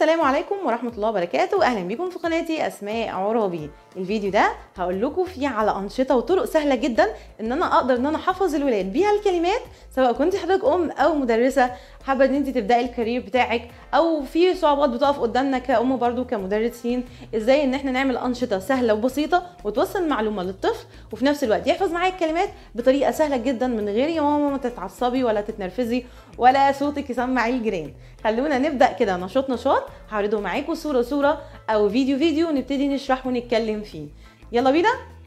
السلام عليكم ورحمة الله وبركاته أهلا بكم في قناتي أسماء عرابي الفيديو ده هقول لكم فيه على أنشطة وطرق سهلة جدا إن أنا أقدر إن أنا أحفظ الولاد بيها الكلمات سواء كنت حضرتك أم أو مدرسة حابة إن أنت تبدأي الكارير بتاعك أو في صعوبات بتقف قدامنا كأم برضو كمدرسين إزاي إن إحنا نعمل أنشطة سهلة وبسيطة وتوصل معلومة للطفل وفي نفس الوقت يحفظ معايا الكلمات بطريقة سهلة جدا من غير يا ماما ما تتعصبي ولا تتنرفزي ولا صوتك يسمع الجيران خلونا نبدا كده نشاط نشاط هعرضه معاكم صوره صوره او فيديو فيديو نبتدي نشرح ونتكلم فيه يلا بينا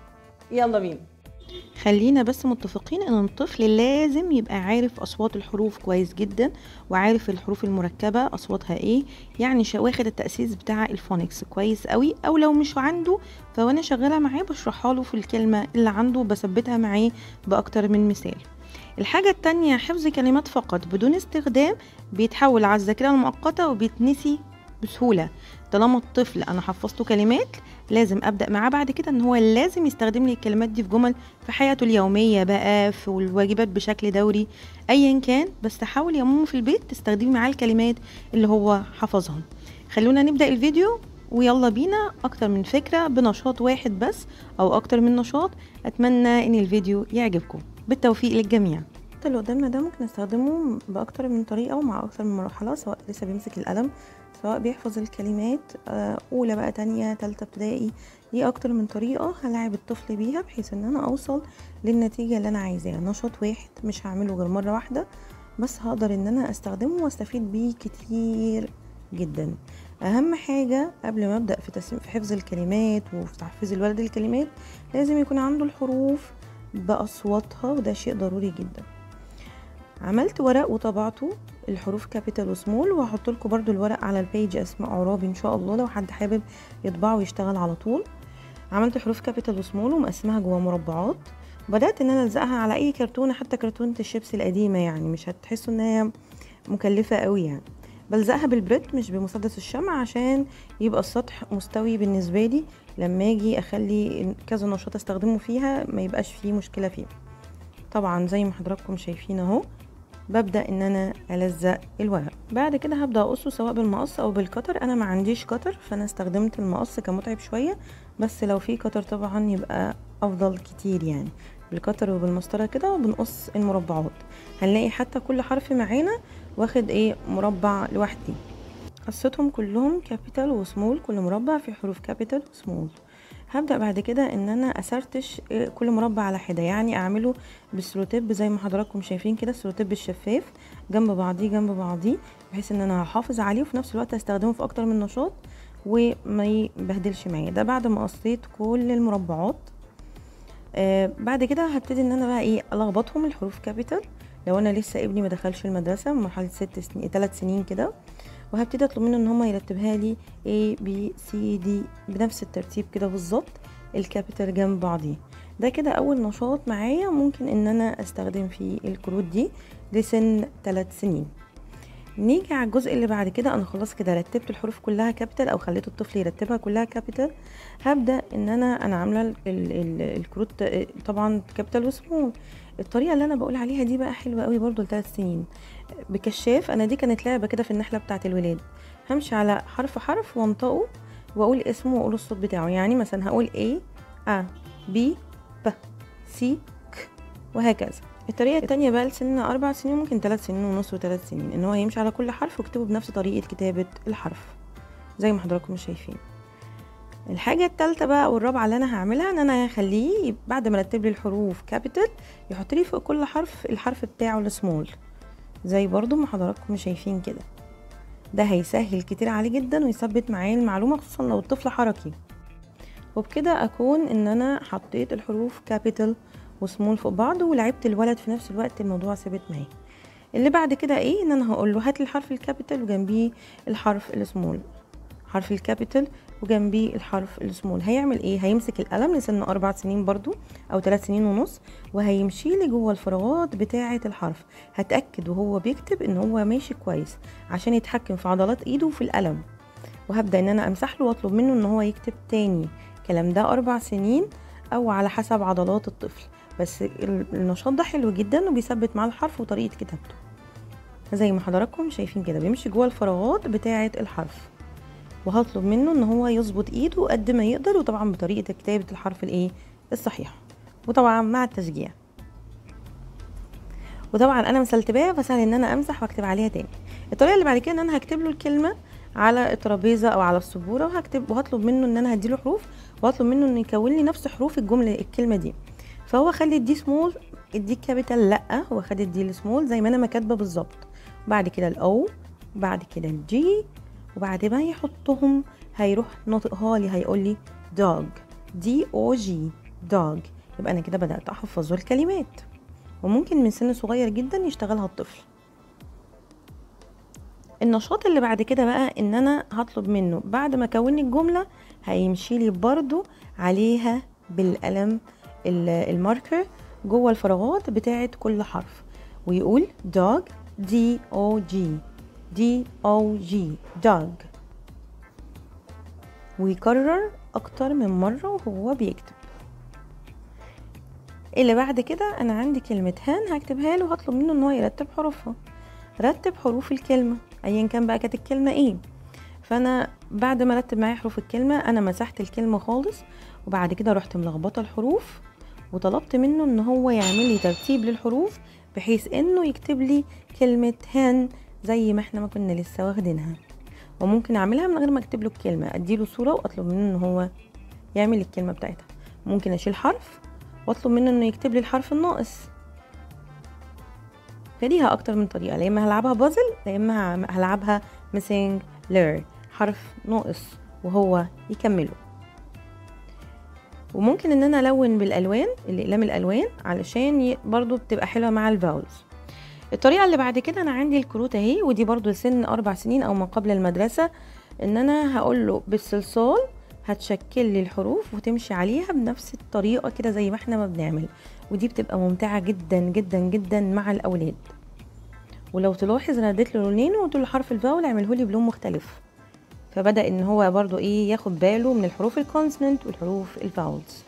يلا بينا خلينا بس متفقين ان الطفل لازم يبقى عارف اصوات الحروف كويس جدا وعارف الحروف المركبه اصواتها ايه يعني واخد التاسيس بتاع الفونكس كويس قوي او لو مش عنده فوانا شغاله معاه بشرحها له في الكلمه اللي عنده بثبتها معاه باكتر من مثال الحاجة التانية حفظ كلمات فقط بدون استخدام بيتحول على الذاكرة المؤقتة وبيتنسي بسهولة طالما الطفل أنا حفظته كلمات لازم أبدأ معاه بعد كده إن هو لازم يستخدم لي الكلمات دي في جمل في حياته اليومية بقى في الواجبات بشكل دوري أيا كان بس حاول يا ماما في البيت تستخدمي معاه الكلمات اللي هو حفظها خلونا نبدأ الفيديو ويلا بينا أكتر من فكرة بنشاط واحد بس أو أكتر من نشاط أتمنى إن الفيديو يعجبكم بالتوفيق للجميع اللي قدامنا ده ممكن نستخدمه باكتر من طريقه ومع اكتر من مرحله سواء لسه بيمسك القلم سواء بيحفظ الكلمات اولى بقى تانية تالتة ابتدائي دي اكتر من طريقه هلاعب الطفل بيها بحيث ان انا اوصل للنتيجه اللي انا عايزاها نشاط واحد مش هعمله غير مره واحده بس هقدر ان انا استخدمه واستفيد بيه كتير جدا اهم حاجه قبل ما ابدا في تسليم في حفظ الكلمات وفي تحفيز الولد الكلمات لازم يكون عنده الحروف باصواتها وده شيء ضروري جدا عملت ورق وطبعته الحروف كابيتال وسمول وهحط لكم برده الورق على البيج اسماء عرابي ان شاء الله لو حد حابب يطبعه ويشتغل على طول عملت حروف كابيتال وسمول ومقسمها جوه مربعات بدات ان انا الزقها على اي كرتونه حتى كرتونه الشيبس القديمه يعني مش هتحسوا ان هي مكلفه قوي يعني بلزقها بالبريد مش بمسدس الشمع عشان يبقى السطح مستوي بالنسبه لي لما اجي اخلي كذا نشاط استخدمه فيها ما يبقاش فيه مشكله فيه طبعا زي ما حضراتكم شايفين اهو ببدا ان انا الزق الورق بعد كده هبدا اقصه سواء بالمقص او بالقطر انا ما عنديش قطر فانا استخدمت المقص كمتعب شويه بس لو في قطر طبعا يبقى افضل كتير يعني بالقطر وبالمسطره كده وبنقص المربعات هنلاقي حتى كل حرف معانا واخد ايه مربع لوحدي قصتهم كلهم كابيتال وسمول كل مربع فيه حروف كابيتال وسمول هبدا بعد كده ان انا اسرتش كل مربع على حده يعني اعمله بالسلوتيب زي ما حضراتكم شايفين كده السلوتيب الشفاف جنب بعضيه جنب بعضيه بحيث ان انا هحافظ عليه وفي نفس الوقت استخدمه في اكتر من نشاط وما يبهدلش معايا ده بعد ما قصيت كل المربعات آه بعد كده هبتدي ان انا بقى ايه الخبطهم الحروف كابيتال لو انا لسه ابني ما دخلش المدرسه من مرحله ست سنين ثلاث سنين كده وهبتدي اطلب منه ان هما يرتبها لي A B C D بنفس الترتيب كده بالظبط الكابيتال جنب بعضيه ده كده اول نشاط معايا ممكن ان انا استخدم فيه الكروت دي لسن 3 سنين نيجي على الجزء اللي بعد كده انا خلاص كده رتبت الحروف كلها كابيتال او خليت الطفل يرتبها كلها كابيتال هبدا ان انا انا عامله ال ال الكروت طبعا كابيتال وسمول الطريقه اللي انا بقول عليها دي بقى حلوه قوي برضو لثلاث سنين بكشاف انا دي كانت لعبه كده في النحله بتاعه الولاد همشي على حرف حرف وانطقه واقول اسمه واقول الصوت بتاعه يعني مثلا هقول A A B B C ك وهكذا الطريقه التانية بقى لسن اربع سنين ممكن ثلاث سنين ونص وثلاث سنين ان هو يمشي على كل حرف ويكتبه بنفس طريقه كتابه الحرف زي ما حضراتكم شايفين الحاجة التالتة بقى والرابعة اللي أنا هعملها إن أنا هخليه بعد ما رتب لي الحروف كابيتال يحط لي فوق كل حرف الحرف بتاعه السمول زي برضو ما حضراتكم شايفين كده ده هيسهل كتير عليه جدا ويثبت معايا المعلومة خصوصا لو الطفل حركي وبكده أكون إن أنا حطيت الحروف كابيتال وسمول فوق بعض ولعبت الولد في نفس الوقت الموضوع ثابت معايا اللي بعد كده ايه ان انا هقول له هات لي الحرف الكابيتال وجنبيه الحرف السمول حرف الكابيتال وجنبيه الحرف السمول هيعمل ايه هيمسك القلم لسن اربع سنين برضو او ثلاث سنين ونص وهيمشي لي جوه الفراغات بتاعه الحرف هتاكد وهو بيكتب ان هو ماشي كويس عشان يتحكم في عضلات ايده وفي القلم وهبدا ان انا امسح له واطلب منه ان هو يكتب تاني الكلام ده اربع سنين او على حسب عضلات الطفل بس النشاط ده حلو جدا وبيثبت معاه الحرف وطريقه كتابته زي ما حضراتكم شايفين كده بيمشي جوه الفراغات بتاعه الحرف وهطلب منه ان هو يظبط ايده قد ما يقدر وطبعا بطريقه كتابه الحرف الايه الصحيح وطبعا مع التشجيع وطبعا انا مسلتباه فسهل ان انا امسح واكتب عليها تاني الطريقه اللي بعد كده ان انا هكتب له الكلمه على الترابيزه او على السبوره وهكتب وهطلب منه ان انا هديله حروف وهطلب منه انه يكون لي نفس حروف الجمله الكلمه دي فهو خلي دي سمول الدي كابيتال لا هو خد الدي السمول زي ما انا ما كاتبه بالظبط بعد كده الاو وبعد كده الجي وبعد ما يحطهم هيروح ناطقها لي هيقول لي دوج دي او جي دوج يبقى انا كده بدات احفظه الكلمات وممكن من سن صغير جدا يشتغلها الطفل النشاط اللي بعد كده بقى ان انا هطلب منه بعد ما كون الجمله هيمشي لي برضو عليها بالقلم الماركر جوه الفراغات بتاعه كل حرف ويقول dog D O G D O G dog ويكرر اكتر من مره وهو بيكتب اللي بعد كده انا عندي كلمه هان هكتبها له وهطلب منه ان هو يرتب حروفها رتب حروف الكلمه ايا كان بقى كانت الكلمه ايه فانا بعد ما رتب معايا حروف الكلمه انا مسحت الكلمه خالص وبعد كده رحت ملخبطه الحروف وطلبت منه ان هو يعمل لي ترتيب للحروف بحيث انه يكتب لي كلمه هان زي ما احنا ما كنا لسه واخدينها وممكن اعملها من غير ما اكتب له الكلمه اديله صوره واطلب منه ان هو يعمل الكلمه بتاعتها ممكن اشيل حرف واطلب منه انه يكتب لي الحرف الناقص فليها اكتر من طريقه يا اما هلعبها بازل يا اما هلعبها ميسنج لير حرف ناقص وهو يكمله وممكن ان انا الون بالالوان الاقلام الالوان علشان ي... برضو بتبقى حلوه مع الفاولز الطريقه اللي بعد كده انا عندي الكروت اهي ودي برضو لسن اربع سنين او ما قبل المدرسه ان انا هقول له بالصلصال هتشكل لي الحروف وتمشي عليها بنفس الطريقه كده زي ما احنا ما بنعمل ودي بتبقى ممتعه جدا جدا جدا مع الاولاد ولو تلاحظ انا اديت له لونين وقلت له حرف الفاول اعمله لي بلون مختلف فبدا ان هو برضو ايه ياخد باله من الحروف الكونسوننت والحروف الفاولز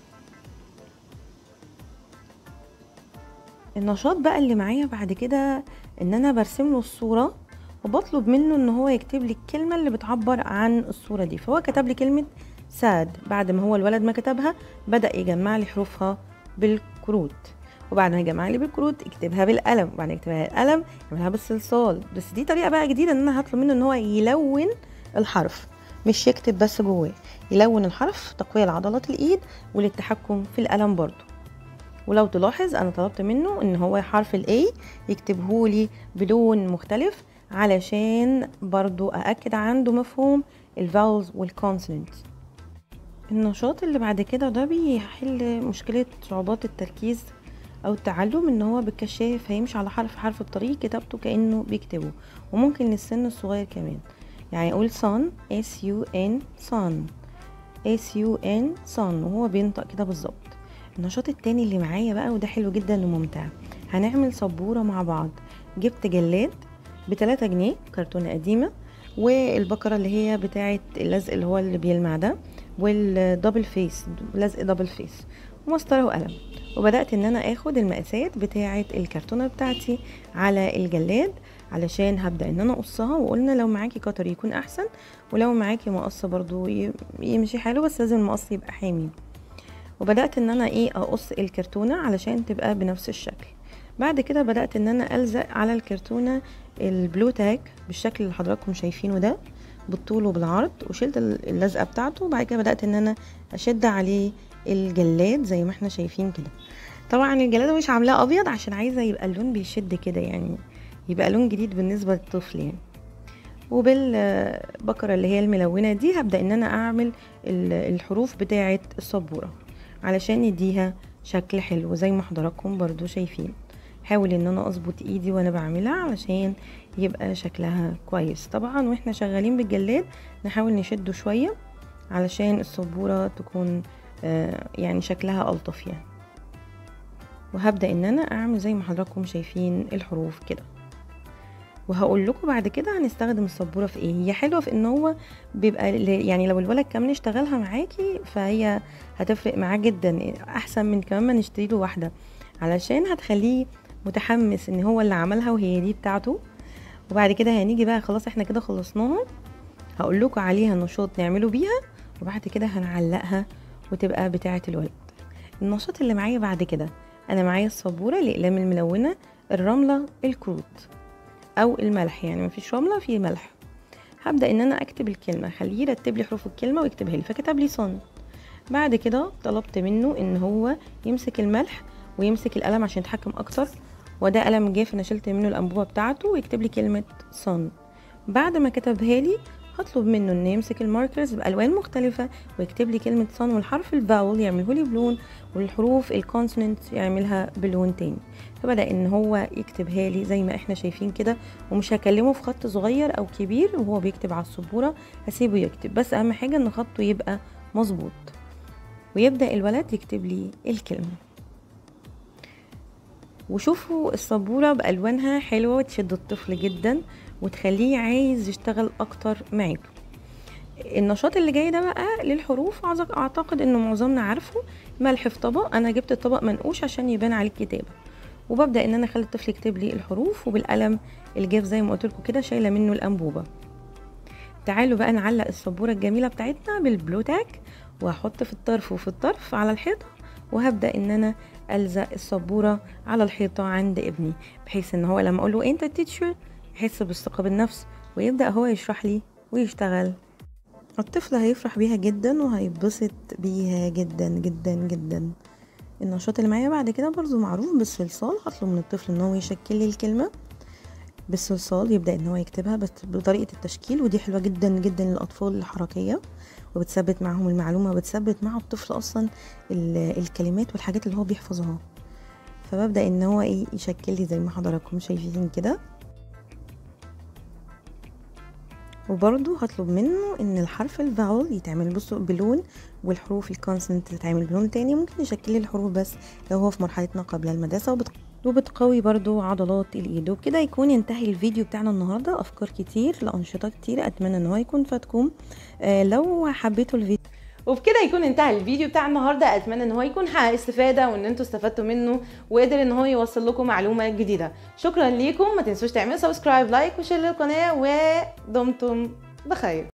النشاط بقى اللي معايا بعد كده ان انا برسم له الصوره وبطلب منه ان هو يكتب لي الكلمه اللي بتعبر عن الصوره دي فهو كتب لي كلمه ساد بعد ما هو الولد ما كتبها بدا يجمع لي حروفها بالكروت وبعد ما يجمع لي بالكروت يكتبها بالقلم وبعد ما يكتبها بالقلم يعملها بالصلصال بس دي طريقه بقى جديده ان انا هطلب منه ان هو يلون الحرف مش يكتب بس جواه يلون الحرف تقويه لعضلات الايد وللتحكم في القلم برضو ولو تلاحظ انا طلبت منه ان هو حرف الاي يكتبه لي بلون مختلف علشان برضو أأكد عنده مفهوم الفاولز والكونسوننتس النشاط اللي بعد كده ده بيحل مشكلة صعوبات التركيز أو التعلم إن هو بالكشاف هيمشي على حرف حرف بطريقة كتابته كأنه بيكتبه وممكن للسن الصغير كمان يعني يقول صن S U N صن S U N صن وهو بينطق كده بالظبط النشاط التاني اللي معايا بقى وده حلو جدا وممتع هنعمل سبورة مع بعض جبت جلاد بتلاتة جنيه كرتونة قديمة والبقرة اللي هي بتاعة اللزق اللي هو اللي بيلمع ده والدبل فيس لزق دبل فيس ومسطرة وقلم وبدأت ان انا اخد المقاسات بتاعة الكرتونة بتاعتي على الجلاد علشان هبدأ ان انا اقصها وقلنا لو معاكي قطر يكون احسن ولو معاكي مقص برضو يمشي حلو بس لازم المقص يبقى حامي وبدأت ان انا ايه اقص الكرتونة علشان تبقى بنفس الشكل بعد كده بدأت ان انا الزق على الكرتونة البلو تاج بالشكل اللي حضراتكم شايفينه ده بالطول وبالعرض وشلت اللزقة بتاعته وبعد كده بدأت ان انا اشد عليه الجلاد زي ما احنا شايفين كده طبعا الجلاد مش عاملاه ابيض عشان عايزة يبقى اللون بيشد كده يعني يبقى لون جديد بالنسبة للطفل يعني وبالبقرة اللي هي الملونة دي هبدأ ان انا اعمل الحروف بتاعة السبورة علشان يديها شكل حلو زي ما حضراتكم برضو شايفين حاول ان انا اظبط ايدي وانا بعملها علشان يبقى شكلها كويس طبعا واحنا شغالين بالجلاد نحاول نشده شوية علشان السبورة تكون آه يعني شكلها الطف يعني وهبدأ ان انا اعمل زي ما حضراتكم شايفين الحروف كده وهقول لكم بعد كده هنستخدم السبوره في ايه هي حلوه في ان هو بيبقى يعني لو الولد كمان اشتغلها معاكي فهي هتفرق معاه جدا احسن من كمان ما نشتري له واحده علشان هتخليه متحمس ان هو اللي عملها وهي دي بتاعته وبعد كده هنيجي بقى خلاص احنا كده خلصناها هقول لكم عليها نشاط نعمله بيها وبعد كده هنعلقها وتبقى بتاعه الولد النشاط اللي معايا بعد كده انا معايا السبوره الاقلام الملونه الرمله الكروت او الملح يعني مفيش رمله في ملح هبدا ان انا اكتب الكلمه خليه يرتب لي حروف الكلمه ويكتبها لي فكتب لي صن بعد كده طلبت منه ان هو يمسك الملح ويمسك القلم عشان يتحكم اكتر وده قلم جاف انا شلت منه الانبوبه بتاعته ويكتب لي كلمه صن بعد ما كتبها لي هطلب منه انه يمسك الماركرز بالوان مختلفه ويكتب لي كلمه صن والحرف الفاول يعمله لي بلون والحروف الكونسوننت يعملها بلون تاني فبدا ان هو يكتبها لي زي ما احنا شايفين كده ومش هكلمه في خط صغير او كبير وهو بيكتب على السبوره هسيبه يكتب بس اهم حاجه ان خطه يبقى مظبوط ويبدا الولد يكتب لي الكلمه وشوفوا السبوره بالوانها حلوه وتشد الطفل جدا وتخليه عايز يشتغل اكتر معاكم النشاط اللي جاي ده بقى للحروف اعتقد انه معظمنا عارفه ملح في طبق انا جبت الطبق منقوش عشان يبان عليه الكتابه وببدا ان انا اخلي الطفل يكتب لي الحروف وبالقلم الجاف زي ما قلت لكم كده شايله منه الانبوبه تعالوا بقى نعلق السبوره الجميله بتاعتنا بالبلوتاك وهحط في الطرف وفي الطرف على الحيطه وهبدا ان انا الزق السبوره على الحيطه عند ابني بحيث ان هو لما اقول له انت التيتشر يحس بالثقه بالنفس ويبدا هو يشرح لي ويشتغل الطفل هيفرح بيها جدا وهيتبسط بيها جدا جدا جدا النشاط اللي معايا بعد كده برضو معروف بالصلصال هطلب من الطفل ان هو يشكل لي الكلمه بالصلصال يبدا ان هو يكتبها بس بطريقه التشكيل ودي حلوه جدا جدا للاطفال الحركيه وبتثبت معاهم المعلومه وبتثبت مع الطفل اصلا الكلمات والحاجات اللي هو بيحفظها فببدا ان هو ايه يشكل لي زي ما حضراتكم شايفين كده وبرضو هطلب منه ان الحرف الفاول يتعمل بصوا بلون والحروف الكونسنت تتعمل بلون تاني ممكن يشكل لي الحروف بس لو هو في مرحلتنا قبل المدرسة وبت... وبتقوي برضو عضلات الايد وبكده يكون ينتهي الفيديو بتاعنا النهاردة افكار كتير لانشطة كتير اتمنى ان هو يكون فاتكم آه لو حبيتوا الفيديو وبكده يكون انتهى الفيديو بتاع النهارده اتمنى ان هو يكون حقق استفاده وان انتوا استفدتوا منه وقدر ان هو يوصل لكم معلومه جديده شكرا ليكم ما تنسوش تعملوا سبسكرايب لايك وشير للقناه ودمتم بخير